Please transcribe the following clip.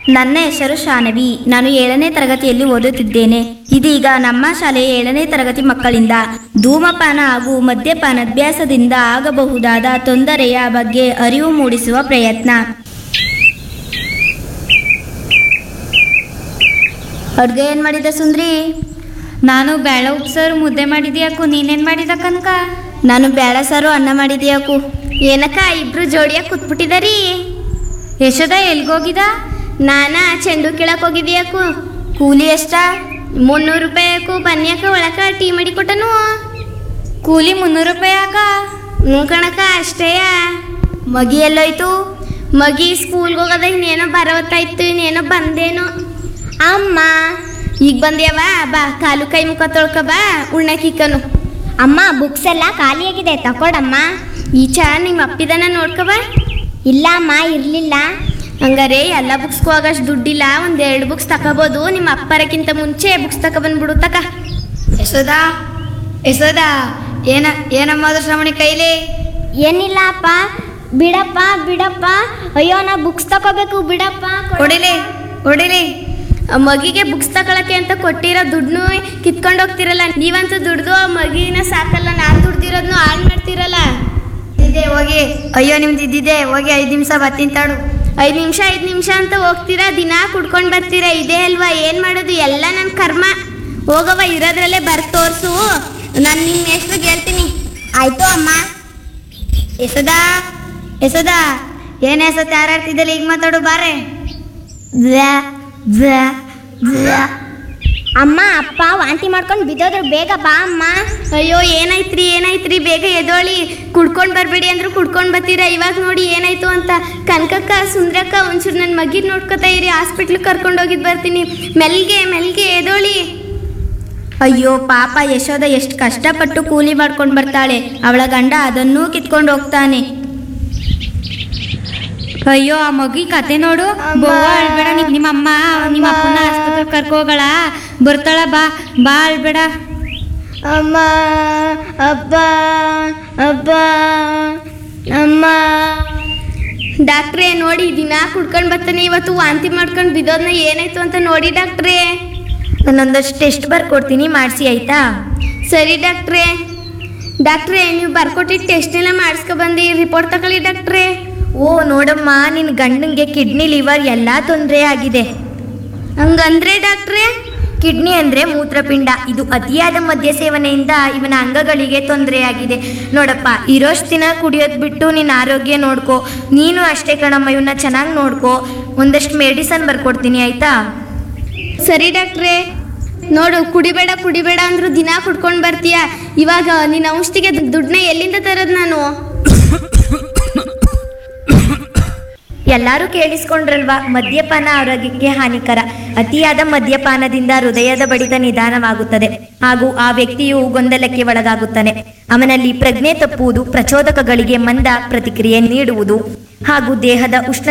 ನನ್ನ ಹೆಸರು ಶಾನವಿ ನಾನು ಏಳನೇ ತರಗತಿಯಲ್ಲಿ ಓದುತ್ತಿದ್ದೇನೆ ಇದೀಗ ನಮ್ಮ ಶಾಲೆಯ ಏಳನೇ ತರಗತಿ ಮಕ್ಕಳಿಂದ ಧೂಮಪಾನ ಹಾಗೂ ಮದ್ಯಪಾನ ಅಭ್ಯಾಸದಿಂದ ಆಗಬಹುದಾದ ತೊಂದರೆಯ ಬಗ್ಗೆ ಅರಿವು ಮೂಡಿಸುವ ಪ್ರಯತ್ನ ಅಡ್ಗೆ ಏನ್ ಮಾಡಿದೆ ಸುಂದ್ರಿ ನಾನು ಬೇಳೆ ಉಪ್ಸರು ಮುದ್ದೆ ಮಾಡಿದ್ಯಾಕು ನೀನೇನ್ ಮಾಡಿದ ಕನಕ ನಾನು ಬೇಡ ಸಾರು ಅನ್ನ ಮಾಡಿದ್ಯಾಕು ಏನಕ್ಕ ಇಬ್ರು ಜೋಡಿಯಾಗಿ ಕೂತ್ಬಿಟ್ಟಿದಾರಿ ಯಶೋದ ಎಲ್ಗೋಗಿದ ನಾನ ಚೆಂಡು ಕೀಳಕ್ ಹೋಗಿದ್ಯಾಕು ಕೂಲಿ ಎಷ್ಟ ಮುನ್ನೂರು ರೂಪಾಯಿಕು ಬನ್ಯಾಕ ಒಳಕ ಟೀ ಮಾಡಿ ಕೊಟ್ಟನು ಕೂಲಿ ಮುನ್ನೂರು ರೂಪಾಯಿ ಆಕ ಹ್ಞೂ ಕಣಕ ಅಷ್ಟೇಯ ಮಗಿ ಎಲ್ಲೋಯ್ತು ಮಗಿ ಸ್ಕೂಲ್ಗೆ ಹೋಗೋದ ಇನ್ನೇನೋ ಬರೋತ್ತಾಯ್ತು ಇನ್ನೇನೋ ಬಂದೇನೋ ಅಮ್ಮ ಈಗ ಬಂದ್ಯಾವ ಬಾ ಕಾಲು ಕೈ ಮುಖ ತೊಳ್ಕ ಬಾ ಉಣ್ಣಕ್ಕಿಕ್ಕನು ಅಮ್ಮ ಬುಕ್ಸ್ ಎಲ್ಲ ಖಾಲಿಯಾಗಿದೆ ತಕೊಡಮ್ಮ ಈಚ ನಿಮ್ಮ ಅಪ್ಪಿದನ ನೋಡ್ಕ ಬಾ ಇಲ್ಲ ಅಮ್ಮ ಇರ್ಲಿಲ್ಲ ಹಂಗಾರೆ ಎಲ್ಲ ಬುಕ್ಸ್ಗೂ ಹೋಗಷ್ಟು ದುಡ್ಡಿಲ್ಲ ಒಂದ್ ಎರಡು ಬುಕ್ಸ್ ತಗೋಬೋದು ನಿಮ್ಮ ಅಪ್ಪರಕ್ಕಿಂತ ಮುಂಚೆ ಬುಕ್ಸ್ ತಗೊಬಂದ್ಬಿಡು ತಕ ಯಶೋದ ಯಶೋದ ಏನ ಏನಮ್ಮ ಶ್ರವಣಿ ಕೈಲಿ ಏನಿಲ್ಲ ಅಪ್ಪ ಬಿಡಪ್ಪ ಬಿಡಪ್ಪ ಅಯ್ಯೋ ನಾ ಬುಕ್ಸ್ ತಗೋಬೇಕು ಬಿಡಪ್ಪ ಕೊಡು. ಹೊಡಿಲಿ ಹೊಡಿಲಿ ಆ ಮಗಿಗೆ ಬುಕ್ಸ್ ತಗೊಳಕ್ಕೆ ಅಂತ ಕೊಟ್ಟಿರೋ ದುಡ್ಡು ಕಿತ್ಕೊಂಡು ಹೋಗ್ತಿರಲ್ಲ ನೀವಂತೂ ದುಡ್ದು ಆ ಮಗಿನ ಸಾಕಲ್ಲ ನಾನು ದುಡ್ದಿರೋದ್ನು ಹಾಳು ಮಾಡ್ತಿರಲ್ಲ ಇದ್ದಿದೆ ಹೋಗಿ ಅಯ್ಯೋ ನಿಮ್ದು ಇದ್ದಿದೆ ಹೋಗಿ ಐದು ನಿಮಿಷ ಬರ್ತೀನಿ ತಾಡು ಐದು ನಿಮಿಷ ಐದು ನಿಮಿಷ ಅಂತ ಹೋಗ್ತೀರಾ ದಿನ ಕುಡ್ಕೊಂಡು ಬರ್ತೀರಾ ಇದೇ ಅಲ್ವಾ ಏನು ಮಾಡೋದು ಎಲ್ಲ ನನ್ನ ಕರ್ಮ ಹೋಗವ ಇರೋದ್ರಲ್ಲೇ ಬರ್ ತೋರ್ಸು ನಾನು ನಿನ್ನ ಹೆಸ್ರು ಹೇಳ್ತೀನಿ ಆಯ್ತು ಅಮ್ಮ ಯಶೋದ ಯಶೋದ ಏನ್ ಹೆಸತ್ ಯಾರಾಡ್ತಿದ್ದಲ್ಲಿ ಈಗ ಮಾತಾಡು ಬಾರೆ ಅಮ್ಮ ಅಪ್ಪ ವಾಂತಿ ಮಾಡ್ಕೊಂಡು ಬಿದ್ದೋದ್ರು ಬೇಗ ಬಾ ಅಮ್ಮ ಅಯ್ಯೋ ಏನಾಯ್ತ್ರಿ ಏನಾಯ್ತ್ರಿ ಬೇಗ ಎದೋಳಿ ಕುಡ್ಕೊಂಡು ಬರಬೇಡಿ ಅಂದ್ರು ಕುಡ್ಕೊಂಡು ಬರ್ತೀರಾ ಇವಾಗ ನೋಡಿ ಏನಾಯ್ತು ಅಂತ ಕನಕಕ್ಕ ಸುಂದ್ರಕ್ಕ ಒಂಚೂರು ನನ್ನ ಮಗಿದ್ ನೋಡ್ಕೊತಾ ಇರಿ ಹಾಸ್ಪಿಟ್ಲಿಗೆ ಕರ್ಕೊಂಡು ಹೋಗಿದ್ ಬರ್ತೀನಿ ಮೆಲ್ಗೆ ಮೆಲ್ಗೆ ಎದೋಳಿ ಅಯ್ಯೋ ಪಾಪ ಯಶೋದ ಎಷ್ಟು ಕಷ್ಟಪಟ್ಟು ಕೂಲಿ ಮಾಡ್ಕೊಂಡು ಬರ್ತಾಳೆ ಅವಳ ಗಂಡ ಅದನ್ನೂ ಕಿತ್ಕೊಂಡು ಹೋಗ್ತಾನೆ ಅಯ್ಯೋ ಆ ಮಗಿ ಕತೆ ನೋಡು ಅಮ್ಮ. ಬೋವ ಅಳ್ಬೇಡ ನಿ- ನಿಮ್ಮ ಅಮ್ಮ ನಿಮ್ಮ ಅಪ್ಪನ ಆಸ್ಪತ್ರೆ ಕರ್ಕೋಗಳ ಬರ್ತಾಳ ಬಾ ಬಾ ಅಳ್ಬೇಡ ಅಮ್ಮ ಅಪ್ಪ ಅಪ್ಪ ಅಮ್ಮ ಡಾಕ್ಟ್ರೇ ನೋಡಿ ದಿನ ಕುಡ್ಕೊಂಡು ಬರ್ತಾನೆ ಇವತ್ತು ವಾಂತಿ ಮಾಡ್ಕೊಂಡು ಬಿದ್ದೋದ್ನ ಏನಾಯ್ತು ಅಂತ ನೋಡಿ ಡಾಕ್ಟ್ರೇ ನಾನೊಂದಷ್ಟು ಟೆಸ್ಟ್ ಬರ್ಕೊಡ್ತೀನಿ ಮಾಡಿಸಿ ಆಯ್ತಾ ಸರಿ ಡಾಕ್ಟ್ರೇ ಡಾಕ್ಟ್ರೇ ನೀವು ಬರ್ಕೊಟ್ಟಿದ್ದು ಟೆಸ್ಟ್ ಎಲ್ಲ ಮಾಡಿಸ್ಕೊ ಬಂದು ರಿಪೋರ್ಟ್ ತಗೊಳ್ಳಿ ಡಾಕ್ಟ್ರೇ ಓ ನೋಡಮ್ಮ ನಿನ್ನ ಗಂಡಂಗೆ ಕಿಡ್ನಿ ಲಿವರ್ ಎಲ್ಲ ತೊಂದರೆ ಆಗಿದೆ ಹಂಗಂದ್ರೆ ಡಾಕ್ಟ್ರೇ ಕಿಡ್ನಿ ಅಂದ್ರೆ ಮೂತ್ರಪಿಂಡ ಇದು ಅತಿಯಾದ ಮದ್ಯ ಸೇವನೆಯಿಂದ ಇವನ ಅಂಗಗಳಿಗೆ ತೊಂದರೆಯಾಗಿದೆ ನೋಡಪ್ಪ ಇರೋಷ್ಟು ದಿನ ಕುಡಿಯೋದು ಬಿಟ್ಟು ನಿನ್ನ ಆರೋಗ್ಯ ನೋಡ್ಕೋ ನೀನು ಅಷ್ಟೇ ಕಣಮ್ಮ ಇವನ್ನ ಚೆನ್ನಾಗಿ ನೋಡ್ಕೋ ಒಂದಷ್ಟು ಮೆಡಿಸನ್ ಬರ್ಕೊಡ್ತೀನಿ ಆಯ್ತಾ ಸರಿ ಡಾಕ್ಟ್ರೇ ನೋಡು ಕುಡಿಬೇಡ ಕುಡಿಬೇಡ ಅಂದ್ರು ದಿನ ಕುಡ್ಕೊಂಡು ಬರ್ತೀಯ ಇವಾಗ ನಿನ್ನ ಔಷಧಿಗೆ ದುಡ್ಡನ್ನ ಎಲ್ಲಿಂದ ತರೋದು ನಾನು ಎಲ್ಲರೂ ಕೇಳಿಸ್ಕೊಂಡ್ರಲ್ವಾ ಮದ್ಯಪಾನ ಆರೋಗ್ಯಕ್ಕೆ ಹಾನಿಕರ ಅತಿಯಾದ ಮದ್ಯಪಾನದಿಂದ ಹೃದಯದ ಬಡಿತ ನಿಧಾನವಾಗುತ್ತದೆ ಹಾಗೂ ಆ ವ್ಯಕ್ತಿಯು ಗೊಂದಲಕ್ಕೆ ಒಳಗಾಗುತ್ತಾನೆ ಅವನಲ್ಲಿ ಪ್ರಜ್ಞೆ ತಪ್ಪುವುದು ಪ್ರಚೋದಕಗಳಿಗೆ ಮಂದ ಪ್ರತಿಕ್ರಿಯೆ ನೀಡುವುದು ಹಾಗೂ ದೇಹದ ಉಷ್ಣ